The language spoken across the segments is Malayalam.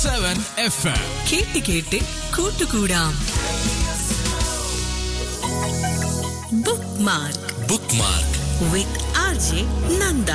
സെവൻ എഫ് എം കേട്ട് കേട്ട് കൂട്ടുകൂടാം bookmark bookmark with R J Nanda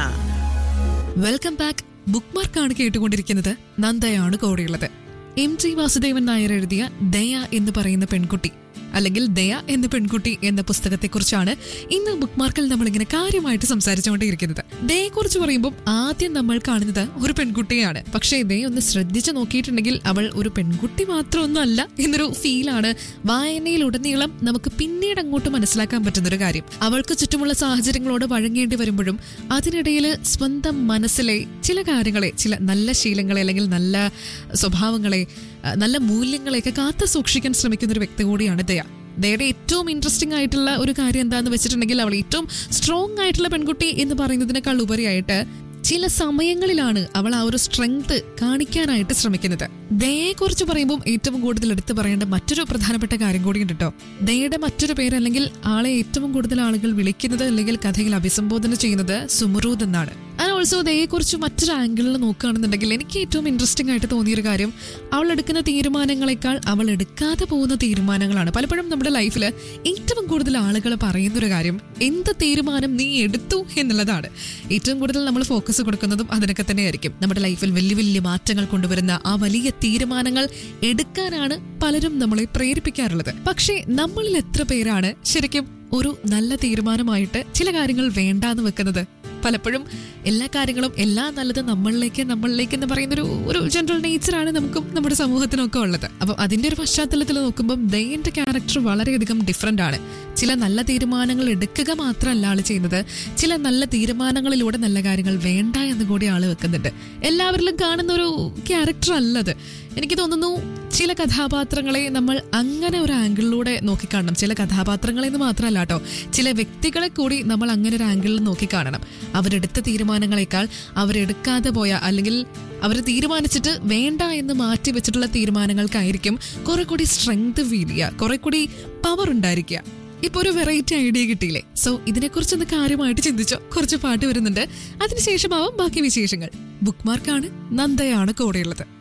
welcome back ബുക്ക് മാർക്കാണ് കേട്ടുകൊണ്ടിരിക്കുന്നത് നന്ദയാണ് കൂടെയുള്ളത് എം ടി വാസുദേവൻ നായർ എഴുതിയ ദയ എന്ന് പറയുന്ന പെൺകുട്ടി അല്ലെങ്കിൽ ദയ എന്ന പെൺകുട്ടി എന്ന പുസ്തകത്തെക്കുറിച്ചാണ് ഇന്ന് ബുക്ക് മാർക്കിൽ നമ്മളിങ്ങനെ കാര്യമായിട്ട് സംസാരിച്ചുകൊണ്ടിരിക്കുന്നത് ദയയെക്കുറിച്ച് പറയുമ്പോൾ ആദ്യം നമ്മൾ കാണുന്നത് ഒരു പെൺകുട്ടിയാണ് പക്ഷേ ദയ ഒന്ന് ശ്രദ്ധിച്ചു നോക്കിയിട്ടുണ്ടെങ്കിൽ അവൾ ഒരു പെൺകുട്ടി മാത്രമൊന്നും അല്ല എന്നൊരു ഫീലാണ് വായനയിലുടനീളം നമുക്ക് പിന്നീട് അങ്ങോട്ട് മനസ്സിലാക്കാൻ പറ്റുന്ന ഒരു കാര്യം അവൾക്ക് ചുറ്റുമുള്ള സാഹചര്യങ്ങളോട് വഴങ്ങേണ്ടി വരുമ്പോഴും അതിനിടയിൽ സ്വന്തം മനസ്സിലെ ചില കാര്യങ്ങളെ ചില നല്ല ശീലങ്ങളെ അല്ലെങ്കിൽ നല്ല സ്വഭാവങ്ങളെ ആ, നല്ല മൂല്യങ്ങളെയൊക്കെ കാത്തു സൂക്ഷിക്കാൻ ശ്രമിക്കുന്ന ഒരു വ്യക്തി കൂടിയാണ് ദയ ദയയുടെ ഏറ്റവും ഇൻട്രസ്റ്റിംഗ് ആയിട്ടുള്ള ഒരു കാര്യം എന്താന്ന് വെച്ചിട്ടുണ്ടെങ്കിൽ അവൾ ഏറ്റവും സ്ട്രോങ് ആയിട്ടുള്ള പെൺകുട്ടി എന്ന് പറയുന്നതിനേക്കാൾ ഉപരിയായിട്ട് ചില സമയങ്ങളിലാണ് അവൾ ആ ഒരു സ്ട്രെങ്ത് കാണിക്കാനായിട്ട് ശ്രമിക്കുന്നത് ദയയെക്കുറിച്ച് പറയുമ്പോൾ ഏറ്റവും കൂടുതൽ എടുത്തു പറയേണ്ട മറ്റൊരു പ്രധാനപ്പെട്ട കാര്യം കൂടിയുണ്ട് കേട്ടോ ദയയുടെ മറ്റൊരു പേര് അല്ലെങ്കിൽ ആളെ ഏറ്റവും കൂടുതൽ ആളുകൾ വിളിക്കുന്നത് അല്ലെങ്കിൽ കഥയിൽ അഭിസംബോധന ചെയ്യുന്നത് സുമറൂദ് എന്നാണ് ആൻഡ് ഓൾസോ ദയയെക്കുറിച്ച് മറ്റൊരു ആംഗിളിൽ നോക്കുകയാണെന്നുണ്ടെങ്കിൽ എനിക്ക് ഏറ്റവും ഇൻട്രസ്റ്റിംഗ് ആയിട്ട് തോന്നിയൊരു കാര്യം അവൾ എടുക്കുന്ന തീരുമാനങ്ങളെക്കാൾ അവൾ എടുക്കാതെ പോകുന്ന തീരുമാനങ്ങളാണ് പലപ്പോഴും നമ്മുടെ ലൈഫിൽ ഏറ്റവും കൂടുതൽ ആളുകൾ പറയുന്ന ഒരു കാര്യം എന്ത് തീരുമാനം നീ എടുത്തു എന്നുള്ളതാണ് ഏറ്റവും കൂടുതൽ നമ്മൾ ഫോക്കസ് കൊടുക്കുന്നതും അതിനൊക്കെ തന്നെയായിരിക്കും നമ്മുടെ ലൈഫിൽ വലിയ വലിയ മാറ്റങ്ങൾ കൊണ്ടുവരുന്ന ആ വലിയ തീരുമാനങ്ങൾ എടുക്കാനാണ് പലരും നമ്മളെ പ്രേരിപ്പിക്കാറുള്ളത് പക്ഷേ നമ്മളിൽ എത്ര പേരാണ് ശരിക്കും ഒരു നല്ല തീരുമാനമായിട്ട് ചില കാര്യങ്ങൾ വേണ്ടാന്ന് വെക്കുന്നത് പലപ്പോഴും എല്ലാ കാര്യങ്ങളും എല്ലാ നല്ലത് നമ്മളിലേക്ക് നമ്മളിലേക്ക് എന്ന് പറയുന്ന ഒരു ഒരു ജനറൽ നേച്ചറാണ് നമുക്കും നമ്മുടെ സമൂഹത്തിനും ഒക്കെ ഉള്ളത് അപ്പൊ അതിന്റെ ഒരു പശ്ചാത്തലത്തിൽ നോക്കുമ്പോൾ ദയന്റെ ക്യാരക്ടർ വളരെയധികം ഡിഫറെന്റ് ആണ് ചില നല്ല തീരുമാനങ്ങൾ എടുക്കുക മാത്രമല്ല ആള് ചെയ്യുന്നത് ചില നല്ല തീരുമാനങ്ങളിലൂടെ നല്ല കാര്യങ്ങൾ വേണ്ട എന്ന് കൂടി ആള് വെക്കുന്നുണ്ട് എല്ലാവരിലും കാണുന്ന ഒരു ക്യാരക്ടർ അല്ലത് എനിക്ക് തോന്നുന്നു ചില കഥാപാത്രങ്ങളെ നമ്മൾ അങ്ങനെ ഒരു ആംഗിളിലൂടെ നോക്കിക്കാണണം ചില കഥാപാത്രങ്ങളെ എന്ന് മാത്രമല്ല കേട്ടോ ചില വ്യക്തികളെ കൂടി നമ്മൾ അങ്ങനെ ഒരു ആംഗിളിൽ നോക്കിക്കാണണം അവരെടുത്ത തീരുമാനങ്ങളെക്കാൾ അവരെടുക്കാതെ പോയ അല്ലെങ്കിൽ അവർ തീരുമാനിച്ചിട്ട് വേണ്ട എന്ന് മാറ്റി വെച്ചിട്ടുള്ള തീരുമാനങ്ങൾക്കായിരിക്കും കുറെ കൂടി സ്ട്രെങ്ത് ഫീൽ ചെയ്യുക കുറെ കൂടി പവർ ഉണ്ടായിരിക്കുക ഇപ്പൊ ഒരു വെറൈറ്റി ഐഡിയ കിട്ടിയില്ലേ സോ ഇതിനെക്കുറിച്ചൊന്ന് കാര്യമായിട്ട് ചിന്തിച്ചോ കുറച്ച് പാട്ട് വരുന്നുണ്ട് അതിനുശേഷമാവും ബാക്കി വിശേഷങ്ങൾ ബുക്ക് മാർക്കാണ് നന്ദയാണ് കൂടെയുള്ളത്